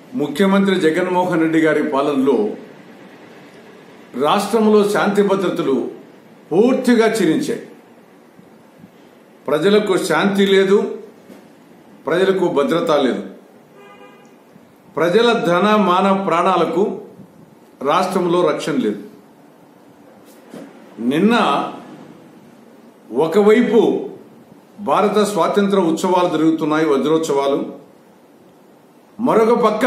ముఖ్యమంత్రి జగన్మోహన్ రెడ్డి గారి పాలనలో రాష్ట్రంలో శాంతి భద్రతలు పూర్తిగా క్షీణించాయి ప్రజలకు శాంతి లేదు ప్రజలకు భద్రత లేదు ప్రజల ధన మాన ప్రాణాలకు రాష్ట్రంలో రక్షణ లేదు నిన్న ఒకవైపు భారత స్వాతంత్ర ఉత్సవాలు జరుగుతున్నాయి వజ్రోత్సవాలు మరొక పక్క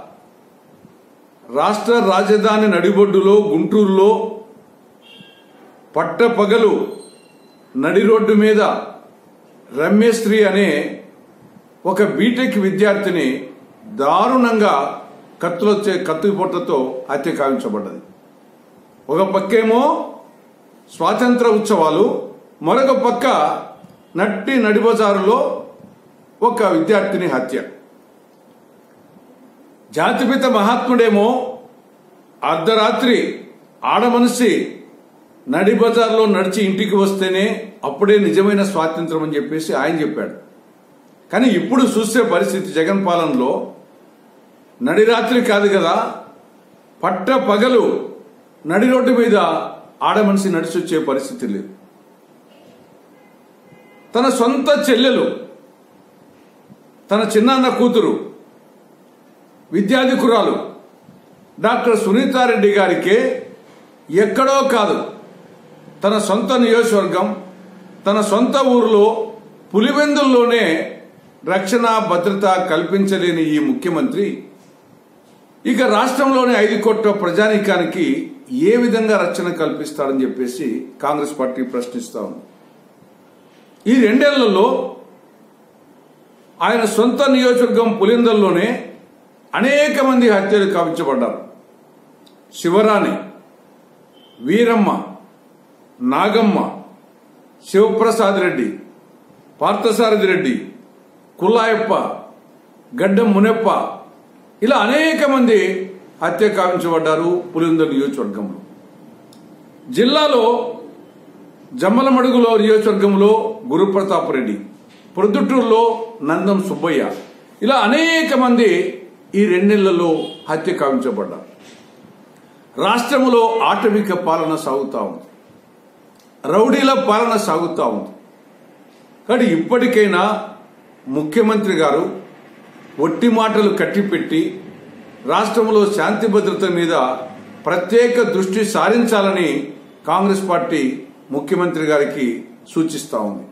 రాష్ట్ర రాజధాని నడిబొడ్డులో గుంటూరులో పట్టపగలు నడి రోడ్డు మీద రమ్యశ్రీ అనే ఒక బీటెక్ విద్యార్థిని దారుణంగా కత్తులొచ్చే కత్తిపోట్లతో హత్య కావించబడ్డది ఒక పక్కేమో స్వాతంత్ర ఉత్సవాలు మరొక పక్క నట్టి నడిబజారులో ఒక విద్యార్థిని హత్య జాతిపిత మహాత్ముడేమో అర్ధరాత్రి ఆడమనిషి నడి బజార్లో నడిచి ఇంటికి వస్తేనే అప్పుడే నిజమైన స్వాతంత్రం అని చెప్పేసి ఆయన చెప్పాడు కానీ ఇప్పుడు చూసే పరిస్థితి జగన్ పాలనలో నడి రాత్రి కాదు కదా పట్ట పగలు నడి రోడ్డు మీద ఆడమనిషి నడిచి వచ్చే పరిస్థితి లేదు తన సొంత చెల్లెలు తన చిన్నాన్న కూతురు విద్యాధికురాలు డాక్టర్ సునీతారెడ్డి గారికి ఎక్కడో కాదు తన సొంత నియోజకవర్గం తన సొంత ఊరిలో పులివెందుల్లోనే రక్షణ భద్రత కల్పించలేని ఈ ముఖ్యమంత్రి ఇక రాష్ట్రంలోని ఐదు కోట్ల ప్రజానీకానికి ఏ విధంగా రక్షణ కల్పిస్తాడని చెప్పేసి కాంగ్రెస్ పార్టీ ప్రశ్నిస్తా ఉంది ఈ రెండేళ్లలో ఆయన సొంత నియోజకవర్గం పులిందల్లోనే అనేక మంది హత్యలు కావించబడ్డారు శివరాణి వీరమ్మ నాగమ్మ శివప్రసాద్ రెడ్డి పార్థసారథి రెడ్డి కుల్లాయప్ప గడ్డం మునెప్ప ఇలా అనేక మంది హత్య కావించబడ్డారు పులిందల్ నియోజకవర్గంలో జిల్లాలో జమ్మలమడుగులో నియోజకవర్గంలో గురుప్రతాప్ రెడ్డి ప్రొద్దుటూరులో నందం సుబ్బయ్య ఇలా అనేక మంది ఈ రెండేళ్లలో హత్య కావించబడ్డారు రాష్ట్రంలో ఆటవిక పాలన సాగుతా ఉంది రౌడీల పాలన సాగుతా ఉంది కానీ ఇప్పటికైనా ముఖ్యమంత్రి గారు ఒట్టి మాటలు కట్టిపెట్టి రాష్ట్రంలో శాంతి భద్రత మీద ప్రత్యేక దృష్టి సారించాలని కాంగ్రెస్ పార్టీ ముఖ్యమంత్రి గారికి సూచిస్తా ఉంది